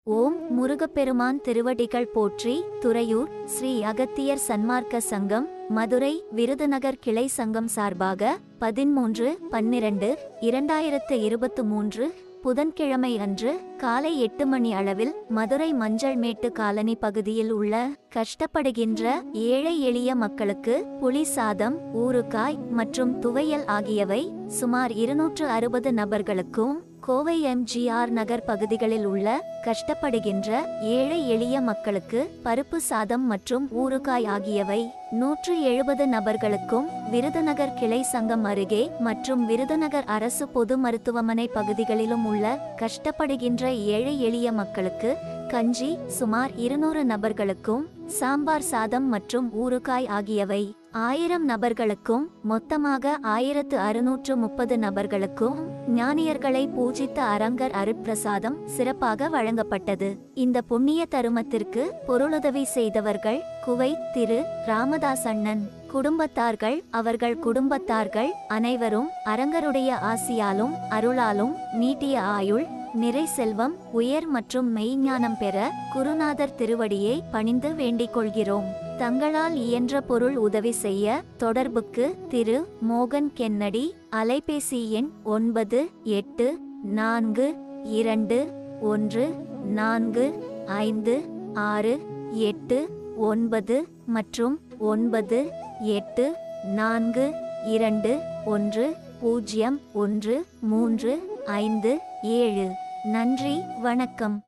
ஓம் முருகப்பெருமான் திருவடிகள் போற்றி துறையூர் ஸ்ரீ அகத்தியர் சன்மார்க்க சங்கம் மதுரை விருதுநகர் கிளை சங்கம் சார்பாக பதிமூன்று பன்னிரண்டு இரண்டாயிரத்து இருபத்து மூன்று புதன்கிழமை அன்று காலை எட்டு மணி அளவில் மதுரை மஞ்சள் மேட்டு காலனி பகுதியில் உள்ள கஷ்டப்படுகின்ற ஏழை எளிய மக்களுக்கு புளி சாதம் ஊறுகாய் மற்றும் துவையல் ஆகியவை சுமார் இருநூற்று அறுபது நபர்களுக்கும் கோவை எம்ஜிஆர் நகர் பகுதிகளில் உள்ள கஷ்டப்படுகின்ற ஏழை எளிய மக்களுக்கு பருப்பு சாதம் மற்றும் ஊறுகாய் ஆகியவை நூற்று எழுபது நபர்களுக்கும் விருதுநகர் கிளை சங்கம் அருகே மற்றும் விருதுநகர் அரசு பொது மருத்துவமனை பகுதிகளிலும் உள்ள கஷ்டப்படுகின்ற ஏழை எளிய மக்களுக்கு கஞ்சி சுமார் இருநூறு நபர்களுக்கும் சாம்பார் சாதம் மற்றும் ஊறுகாய் ஆகியவை ஆயிரம் நபர்களுக்கும் மொத்தமாக ஆயிரத்து அறுநூற்று முப்பது நபர்களுக்கும் ஞானியர்களை பூஜித்த அரங்கர் அருட்பிரசாதம் சிறப்பாக வழங்கப்பட்டது இந்த புண்ணிய தருமத்திற்கு பொருளுதவி செய்தவர்கள் குவைத் திரு ராமதாஸ் அண்ணன் குடும்பத்தார்கள் அவர்கள் குடும்பத்தார்கள் அனைவரும் அரங்கருடைய ஆசியாலும் அருளாலும் நீட்டிய ஆயுள் நிறை செல்வம் உயர் மற்றும் மெய்ஞானம் பெற குருநாதர் திருவடியை பணிந்து வேண்டிக் கொள்கிறோம் தங்களால் இயன்ற பொருள் உதவி செய்ய தொடர்புக்கு திரு மோகன் கென்னடி அலைபேசி எண் ஒன்பது எட்டு நான்கு இரண்டு ஒன்று நான்கு ஐந்து ஆறு எட்டு ஒன்பது மற்றும் ஒன்பது எட்டு நான்கு இரண்டு ஒன்று பூஜ்ஜியம் ஒன்று மூன்று ஐந்து ஏழு நன்றி வணக்கம்